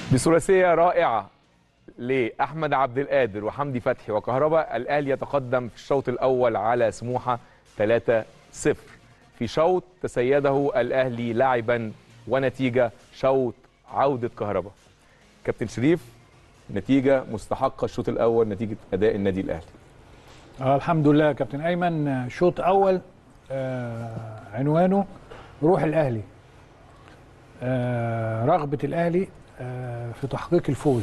بثلاثيه رائعه لاحمد عبد القادر وحمدي فتحي وكهربا الاهلي يتقدم في الشوط الاول على سموحه 3-0 في شوط تسيده الاهلي لاعبا ونتيجه شوط عوده كهربا كابتن شريف نتيجه مستحقه الشوط الاول نتيجه اداء النادي الاهلي آه الحمد لله يا كابتن ايمن آه، شوط اول آه عنوانه روح الاهلي آه رغبه الاهلي آه في تحقيق الفوز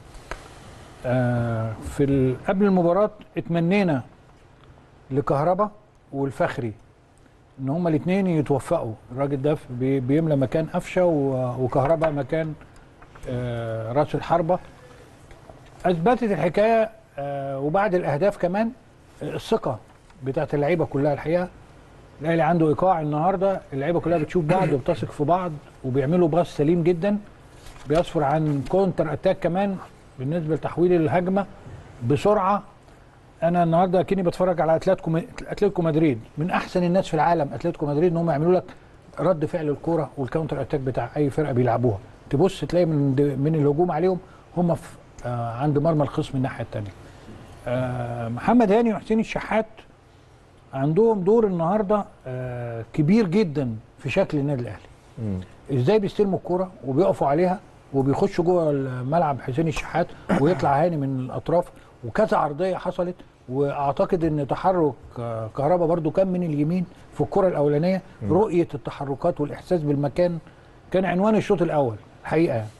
آه في ال- قبل المباراه اتمنينا لكهربا والفخري ان هما الاثنين يتوفقوا الراجل ده بي- بيملى مكان قفشه و- وكهربا مكان آه راس الحربه اثبتت الحكايه آه وبعد الاهداف كمان آه، الثقه بتاعت اللعيبه كلها الحقيقه الاهلي عنده ايقاع النهارده اللعيبه كلها بتشوف بعض وبتثق في بعض وبيعملوا باص سليم جدا بيصفر عن كونتر اتاك كمان بالنسبه لتحويل الهجمه بسرعه انا النهارده كني بتفرج على اتلتيكو اتلتيكو مدريد من احسن الناس في العالم اتلتيكو مدريد ان هم يعملوا لك رد فعل الكوره والكاونتر اتاك بتاع اي فرقه بيلعبوها تبص تلاقي من من الهجوم عليهم هم في آه عند مرمى الخصم الناحيه الثانيه آه محمد هاني وحسين الشحات عندهم دور النهارده آه كبير جدا في شكل النادي الاهلي ازاي بيستلموا الكرة وبيقفوا عليها وبيخشوا جوه الملعب حسين الشحات ويطلع هاني من الاطراف وكذا عرضيه حصلت واعتقد ان تحرك آه، كهربا برضو كان من اليمين في الكره الاولانيه رؤيه التحركات والاحساس بالمكان كان عنوان الشوط الاول الحقيقه يعني.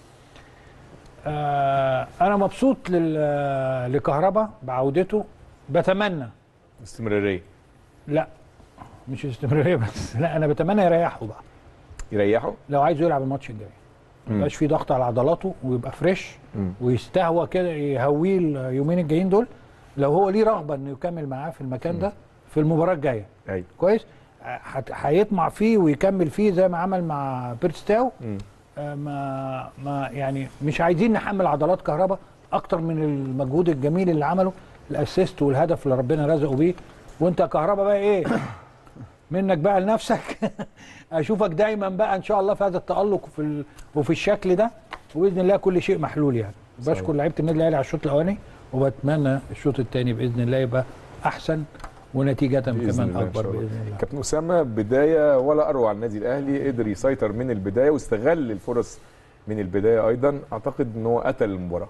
آه انا مبسوط لل- لكهربا بعودته بتمنى استمراريه لا مش استمراريه بس لا انا بتمنى يريحه بقى يريحوا لو عايزه يلعب الماتش الجاي ما يبقاش في ضغط على عضلاته ويبقى فريش مم. ويستهوى كده يهويه اليومين الجايين دول لو هو ليه رغبه انه يكمل معاه في المكان ده في المباراه الجايه ايوه كويس هت- هيطمع فيه ويكمل فيه زي ما عمل مع بيرستاو مم. آه، ما ما يعني مش عايزين نحمل عضلات كهربا اكتر من المجهود الجميل اللي عمله الاسيست والهدف اللي ربنا رزقه بيه وانت كهربا بقى ايه منك بقى لنفسك اشوفك دايما بقى ان شاء الله في هذا التالق وفي ال... وفي الشكل ده وباذن الله كل شيء محلول يعني صحيح. بشكر لعيبه النادي الاهلي على الشوط الاولاني وبتمنى الشوط الثاني باذن الله يبقى احسن ونتيجه بإذن كمان الله إن اكبر شاء الله. باذن الله كابتن اسامه بدايه ولا اروع النادي الاهلي قدر يسيطر من البدايه واستغل الفرص من البدايه ايضا اعتقد ان هو قتل المباراه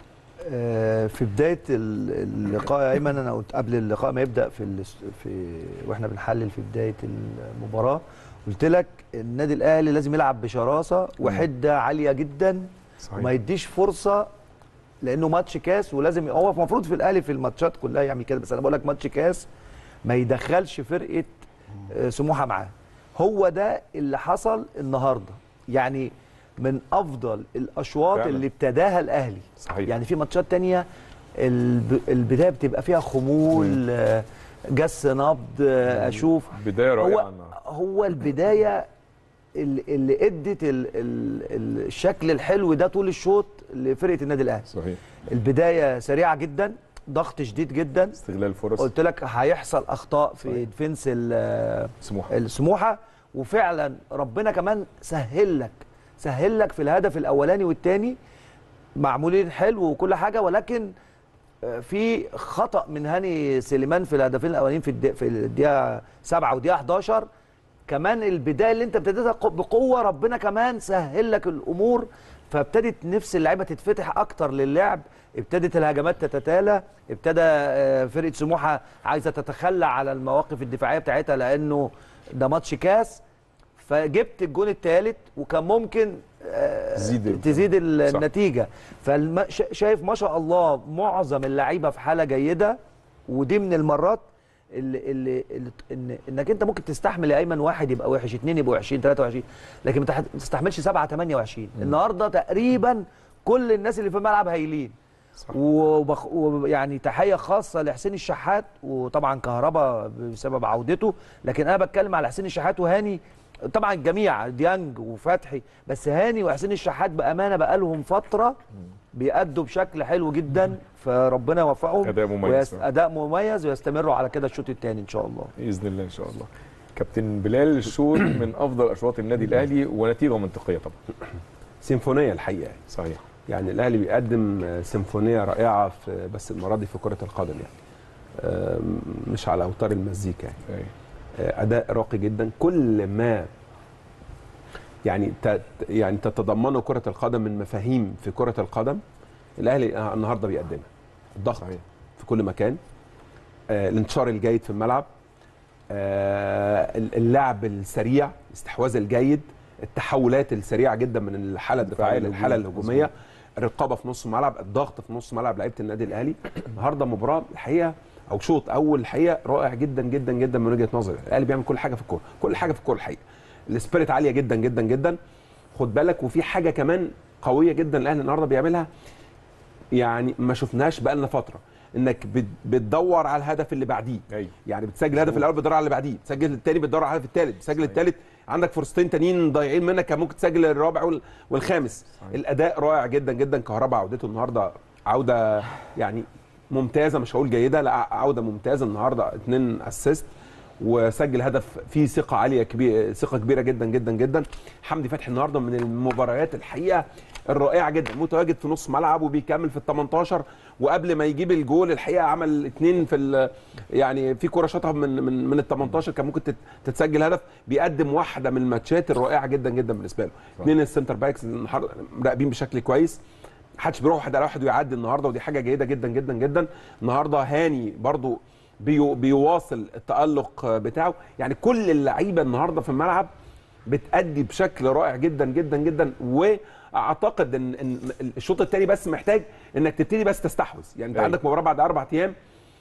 آه، في بدايه ال- اللقاء يا ايمن انا قلت قبل اللقاء ما يبدا في ال- في واحنا بنحلل في بدايه المباراه قلت لك النادي الاهلي لازم يلعب بشراسه وحده عاليه جدا صحيح وما يديش فرصه لانه ماتش كاس ولازم هو المفروض في الاهلي في الماتشات كلها يعمل كده بس انا بقول لك ماتش كاس ما يدخلش فرقه آه، سموحه معاه هو ده اللي حصل النهارده يعني من افضل الاشواط فعلا. اللي ابتداها الاهلي صحيح يعني في ماتشات تانية الب- البدايه بتبقى فيها خمول آه، جس نبض آه، اشوف بدايه رائعه هو النهارده هو البدايه اللي, اللي ادت ال ال الشكل الحلو ده طول الشوط لفرقه النادي الاهلي صحيح البدايه سريعه جدا ضغط شديد جدا استغلال فرص قلت لك هيحصل اخطاء في صحيح. ديفنس ال- سموحه السموحه وفعلا ربنا كمان سهل لك سهل لك في الهدف الاولاني والثاني معمولين حلو وكل حاجه ولكن آه، في خطا من هاني سليمان في الهدفين الاولانيين في الدقيقه في الدقيقه 7 والدقيقه 11 كمان البدايه اللي انت ابتديتها ق- بقوه ربنا كمان سهل لك الامور فابتدت نفس اللعيبه تتفتح اكتر للعب ابتدت الهجمات تتتالى ابتدى آه، فرقه سموحه عايزه تتخلى على المواقف الدفاعيه بتاعتها لانه ده ماتش كاس فجبت الجون الثالث وكان ممكن آه، تزيد تزيد ال- صح. النتيجه فشايف ما شاء الله معظم اللعيبه في حاله جيده ودي من المرات اللي, اللي, اللي إن انك انت ممكن تستحمل يا ايمن واحد يبقى وحش اثنين يبقوا وحشين 23 لكن ما تح- ما تستحملش 7 28 النهارده تقريبا كل الناس اللي في الملعب هايلين صح. وبخ... ويعني تحيه خاصه لحسين الشحات وطبعا كهربا بسبب عودته لكن انا بتكلم على حسين الشحات وهاني طبعا الجميع ديانج وفتحي بس هاني وحسين الشحات بامانه بقالهم فتره بيأدوا بشكل حلو جدا فربنا يوفقهم أداء مميز. ويس... اداء مميز ويستمروا على كده الشوط الثاني ان شاء الله باذن الله ان شاء الله كابتن بلال الشوط من افضل اشواط النادي الاهلي ونتيجه منطقيه طبعا سيمفونيه الحقيقه صحيح يعني الاهلي بيقدم آه، سيمفونيه رائعه في بس المره دي في كره القدم يعني آه، مش على اوتار المزيكا يعني آه، اداء راقي جدا كل ما يعني ت- يعني تتضمنه كره القدم من مفاهيم في كره القدم الاهلي النهارده بيقدمها الضغط صحيح. في كل مكان آه، الانتشار الجيد في الملعب آه، اللعب السريع الاستحواذ الجيد التحولات السريعه جدا من الحاله الدفاعيه الدفاع للحاله للهجوم. الهجوميه الرقابه في نص الملعب الضغط في نص ملعب لعيبه النادي الاهلي النهارده مباراه الحقيقه او شوط اول الحقيقه رائع جدا جدا جدا من وجهه نظري الاهلي بيعمل كل حاجه في الكوره كل حاجه في الكوره الحقيقه السبيريت عاليه جدا جدا جدا خد بالك وفي حاجه كمان قويه جدا الاهلي النهارده بيعملها يعني ما شفناش بقى لنا فتره انك بت- بتدور على الهدف اللي بعديه ايوه يعني بتسجل الهدف الاول بتدور على اللي بعديه بتسجل الثاني بتدور على الهدف الثالث بتسجل صحيح. الثالث عندك فرصتين تانيين ضايعين منك كان ممكن تسجل الرابع وال- والخامس صحيح. الاداء رائع جدا جدا كهرباء عودته النهارده عوده يعني ممتازه مش هقول جيده لا عوده ممتازه النهارده اتنين اسيست وسجل هدف فيه ثقه عاليه كبيره ثقه كبيره جدا جدا جدا حمدي فتحي النهارده من المباريات الحقيقه الرائعه جدا متواجد في نص ملعب وبيكمل في ال 18 وقبل ما يجيب الجول الحقيقه عمل اتنين في ال- يعني في كوره شاطها من من من ال 18 كان ممكن تت- تتسجل هدف بيقدم واحده من الماتشات الرائعه جدا جدا بالنسبه له اثنين السنتر باكس النهارده مراقبين بشكل كويس محدش بيروح واحد على واحد ويعدي النهارده ودي حاجه جيده جدا جدا جدا النهارده هاني برضو بيو بيواصل التالق بتاعه يعني كل اللعيبه النهارده في الملعب بتأدي بشكل رائع جدا جدا جدا واعتقد ان ان الشوط الثاني بس محتاج انك تبتدي بس تستحوذ يعني انت أيوة. عندك مباراه بعد اربع ايام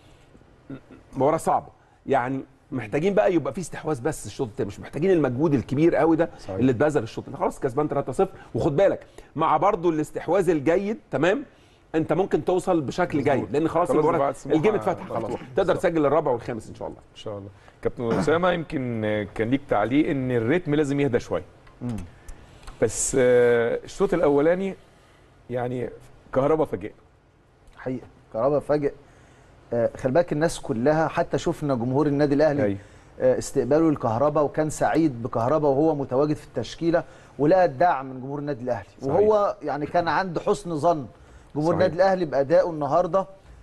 مباراه صعبه يعني محتاجين بقى يبقى في استحواذ بس الشوط الثاني مش محتاجين المجهود الكبير قوي ده صحيح. اللي اتبذل الشوط الثاني خلاص كسبان 3-0 وخد بالك مع برضو الاستحواذ الجيد تمام انت ممكن توصل بشكل مظبوط. جيد لان خلاص خلاص المباراه بعد سموحة الجيم اتفتح خلاص مفتوح. تقدر بالظبط. تسجل الرابع والخامس ان شاء الله ان شاء الله كابتن اسامه يمكن كان ليك تعليق ان الريتم لازم يهدى شويه بس آه، الشوط الاولاني يعني كهربا فاجئ حقيقه كهربا فاجئ آه، خلي بالك الناس كلها حتى شفنا جمهور النادي الاهلي ايوه آه، استقباله للكهرباء وكان سعيد بكهرباء وهو متواجد في التشكيله ولقى الدعم من جمهور النادي الاهلي صحيح. وهو يعني كان عنده حسن ظن جمهور صحيح. النادي الاهلي بادائه النهارده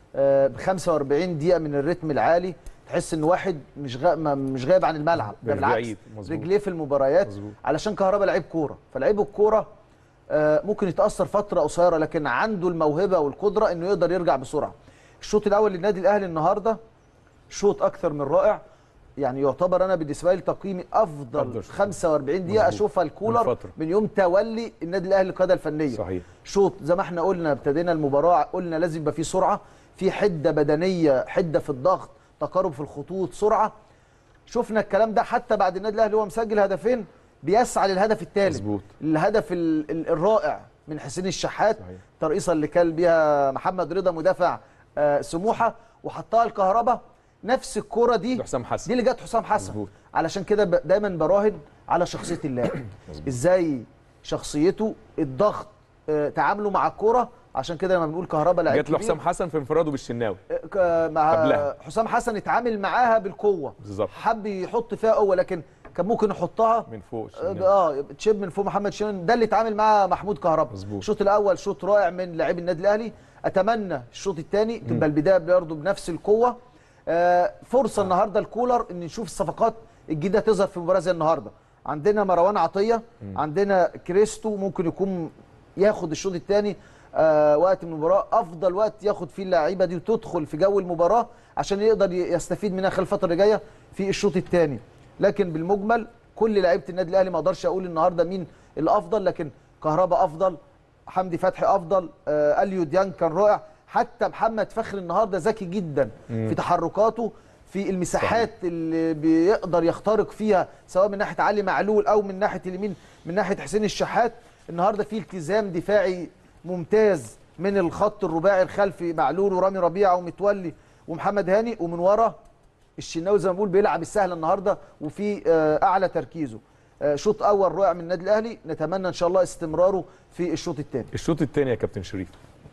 ب 45 دقيقه من الريتم العالي تحس ان واحد مش غا... ما- مش غايب عن الملعب ده مش بالعكس بعيد، مظبوط. رجليه في المباريات مظبوط. علشان كهربا لعيب كوره فلعيب الكوره آه، ممكن يتاثر فتره قصيره لكن عنده الموهبه والقدره انه يقدر يرجع بسرعه الشوط الاول للنادي الاهلي النهارده شوط اكثر من رائع يعني يعتبر انا بالنسبه لي تقييمي افضل, أفضل شوط. 45 دقيقه مظبوط. اشوفها من الكولر فترة. من يوم تولي النادي الاهلي القياده الفنيه صحيح شوط زي ما احنا قلنا ابتدينا المباراه قلنا لازم يبقى فيه سرعه في حده بدنيه حده في الضغط تقارب في الخطوط سرعه شفنا الكلام ده حتى بعد النادي الاهلي هو مسجل هدفين بيسعى للهدف الثالث مظبوط. الهدف ال- ال- الرائع من حسين الشحات صحيح. الترقيصه اللي كان بيها محمد رضا مدافع آه، سموحه وحطها الكهرباء نفس الكره دي ده حسام حسن. دي اللي جت حسام حسن مظبوط. علشان كده ب- دايما براهن على شخصيه اللاعب ازاي شخصيته الضغط آه، تعامله مع الكوره عشان كده لما بنقول كهرباء لعيب جات له كبير، حسام حسن في انفراده بالشناوي آه، ك- مع قبلها. حسام حسن اتعامل معاها بالقوه بالظبط. حب يحط فيها قوه لكن كان ممكن يحطها من فوق اه الشناوي. آه، تشيب من فوق محمد شيرين ده اللي اتعامل معاه محمود كهربا مظبوط. الشوط الاول شوط رائع من لاعبي النادي الاهلي اتمنى الشوط الثاني تبقى البدايه برضه بنفس القوه آه فرصه النهارده الكولر ان نشوف الصفقات الجديده تظهر في مباراه زي النهارده عندنا مروان عطيه عندنا كريستو ممكن يكون ياخد الشوط الثاني آه وقت من المباراه افضل وقت ياخد فيه اللعيبه دي وتدخل في جو المباراه عشان يقدر ي- يستفيد منها خلال الفتره اللي جايه في الشوط الثاني لكن بالمجمل كل لعيبه النادي الاهلي ما اقدرش اقول النهارده مين الافضل لكن كهربا افضل حمدي فتحي افضل آه اليو ديانج كان رائع حتى محمد فخري النهارده ذكي جدا في تحركاته في المساحات اللي بيقدر يخترق فيها سواء من ناحيه علي معلول او من ناحيه اليمين من ناحيه حسين الشحات النهارده في التزام دفاعي ممتاز من الخط الرباعي الخلفي معلول ورامي ربيعه ومتولي ومحمد هاني ومن ورا الشناوي زي ما بقول بيلعب السهل النهارده وفي آه، اعلى تركيزه آه، شوط اول رائع من النادي الاهلي نتمنى ان شاء الله استمراره في الشوط الثاني الشوط الثاني يا كابتن شريف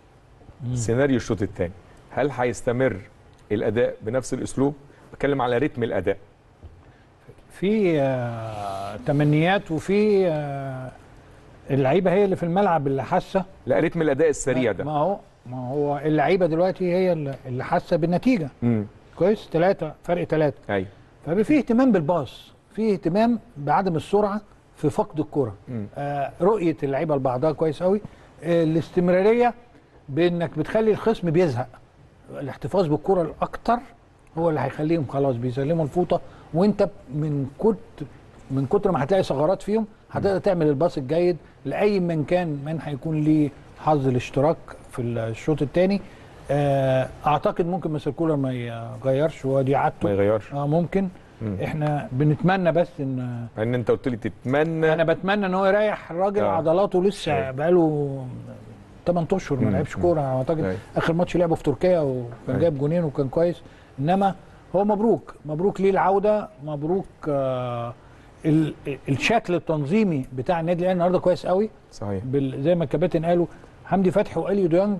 سيناريو الشوط الثاني هل هيستمر الاداء بنفس الاسلوب بتكلم على رتم الاداء في آه، تمنيات وفي آه، اللعيبه هي اللي في الملعب اللي حاسه لا رتم الاداء السريع ده ما هو ما هو اللعيبه دلوقتي هي اللي اللي حاسه بالنتيجه امم كويس ثلاثه فرق ثلاثه ايوه فبقى في اهتمام بالباص في اهتمام بعدم السرعه في فقد الكره مم. آه رؤيه اللعيبه لبعضها كويس قوي آه الاستمراريه بانك بتخلي الخصم بيزهق الاحتفاظ بالكره الاكتر هو اللي هيخليهم خلاص بيسلموا الفوطه وانت من كتر من كتر ما هتلاقي ثغرات فيهم هتقدر تعمل الباص الجيد لاي من كان من هيكون ليه حظ الاشتراك في الشوط الثاني اعتقد ممكن مستر كولر ما يغيرش ودي ما عادته يغيرش اه ممكن مم. احنا بنتمنى بس ان مع ان انت قلت لي تتمنى انا بتمنى ان هو يريح الراجل آه. عضلاته لسه أيوة. بقاله 8 اشهر ما مم. لعبش كوره اعتقد أيوة. اخر ماتش لعبه في تركيا وكان أيوة. جايب جونين وكان كويس انما هو مبروك مبروك ليه العوده مبروك آه ال- الشكل التنظيمي بتاع النادي الاهلي النهارده كويس قوي صحيح بال- زي ما الكباتن قالوا حمدي فتحي واليو ديانج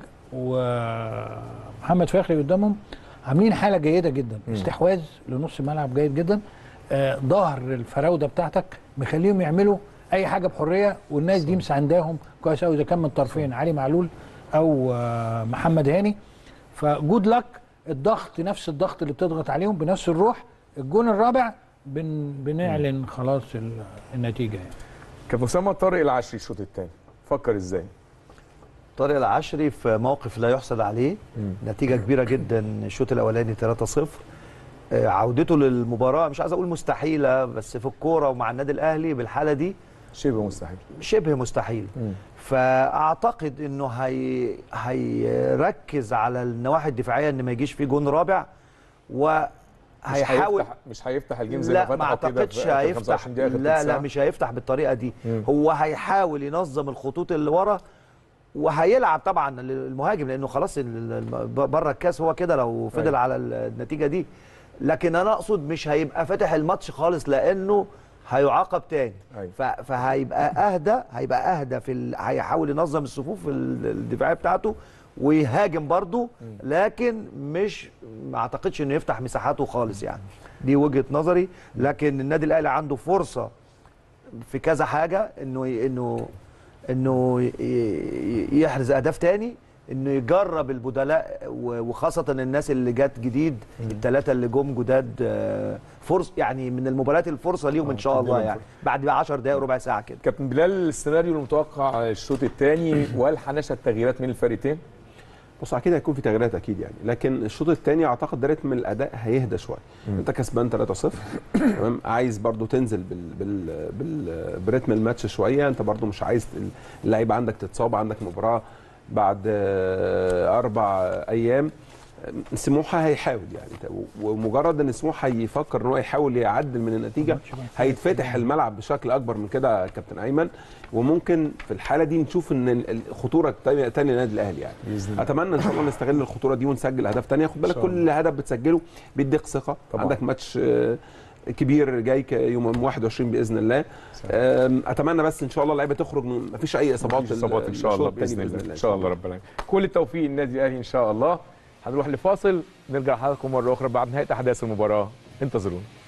ومحمد فخري قدامهم عاملين حاله جيده جدا مم. استحواذ لنص ملعب جيد جدا آه، ظهر الفراوده بتاعتك مخليهم يعملوا اي حاجه بحريه والناس دي مسانداهم كويس قوي اذا كان من طرفين علي معلول او آه، محمد هاني فجود لك الضغط نفس الضغط اللي بتضغط عليهم بنفس الروح الجون الرابع بن بنعلن خلاص ال- النتيجه يعني. كابتن اسامه طارق العشري الشوط الثاني فكر ازاي طارق العشري في موقف لا يحسد عليه مم. نتيجه كبيره جدا الشوط الاولاني 3-0 آه، عودته للمباراه مش عايز اقول مستحيله بس في الكوره ومع النادي الاهلي بالحاله دي شبه مستحيل شبه مستحيل مم. فاعتقد انه هي هيركز على النواحي الدفاعيه ان ما يجيش فيه جون رابع مش وهيحاول هيفتح مش هيفتح الجيم زي لا ما ما فتحه كده اعتقدش في آخر هيفتح 25 دقيقة، آخر لا تلت لا ساعة. مش هيفتح بالطريقه دي مم. هو هيحاول ينظم الخطوط اللي ورا وهيلعب طبعا المهاجم لانه خلاص ال- ال- بره الكاس هو كده لو فضل أيوة. على النتيجه دي لكن انا اقصد مش هيبقى فاتح الماتش خالص لانه هيعاقب تاني أيوة. ف- فهيبقى اهدى هيبقى اهدى في ال... هيحاول ينظم الصفوف ال- الدفاعيه بتاعته ويهاجم برضه لكن مش ما اعتقدش انه يفتح مساحاته خالص يعني دي وجهه نظري لكن النادي الاهلي عنده فرصه في كذا حاجه انه ي- انه انه ي- ي- يحرز اهداف تاني انه يجرب البدلاء و- وخاصه الناس اللي جت جديد الثلاثه اللي جم جداد آه، فرص يعني من المباريات الفرصه ليهم ان شاء الله تديلهم يعني بعد بقى 10 دقائق ربع ساعه كده كابتن بلال السيناريو المتوقع الشوط الثاني وهل هنشهد تغييرات من الفريقين؟ بص اكيد هيكون في تغييرات اكيد يعني لكن الشوط الثاني اعتقد ده رتم الاداء هيهدى شويه انت كسبان 3-0 تمام عايز برضو تنزل بال بال بال برتم الماتش شويه انت برضو مش عايز اللعيبه عندك تتصاب عندك مباراه بعد آه، اربع ايام سموحه هيحاول يعني ومجرد ان سموحه يفكر ان هو يحاول يعدل من النتيجه هيتفتح الملعب بشكل اكبر من كده يا كابتن ايمن وممكن في الحاله دي نشوف ان ال- الخطوره التانية تانية للنادي الاهلي يعني بإذن الله. اتمنى ان شاء الله نستغل الخطوره دي ونسجل اهداف تانية خد بالك شاء الله. كل هدف بتسجله بيديك ثقه طبعا. عندك ماتش آه، كبير جاي ك- يوم 21 باذن الله آم، اتمنى بس ان شاء الله اللعيبه تخرج من مفيش اي اصابات مفيش اصابات ان شاء الله الشوط التاني باذن الله ان شاء الله رب العالمين كل التوفيق للنادي الاهلي ان شاء الله هنروح لفاصل نرجع لحضراتكم مره اخرى بعد نهايه احداث المباراه انتظرونا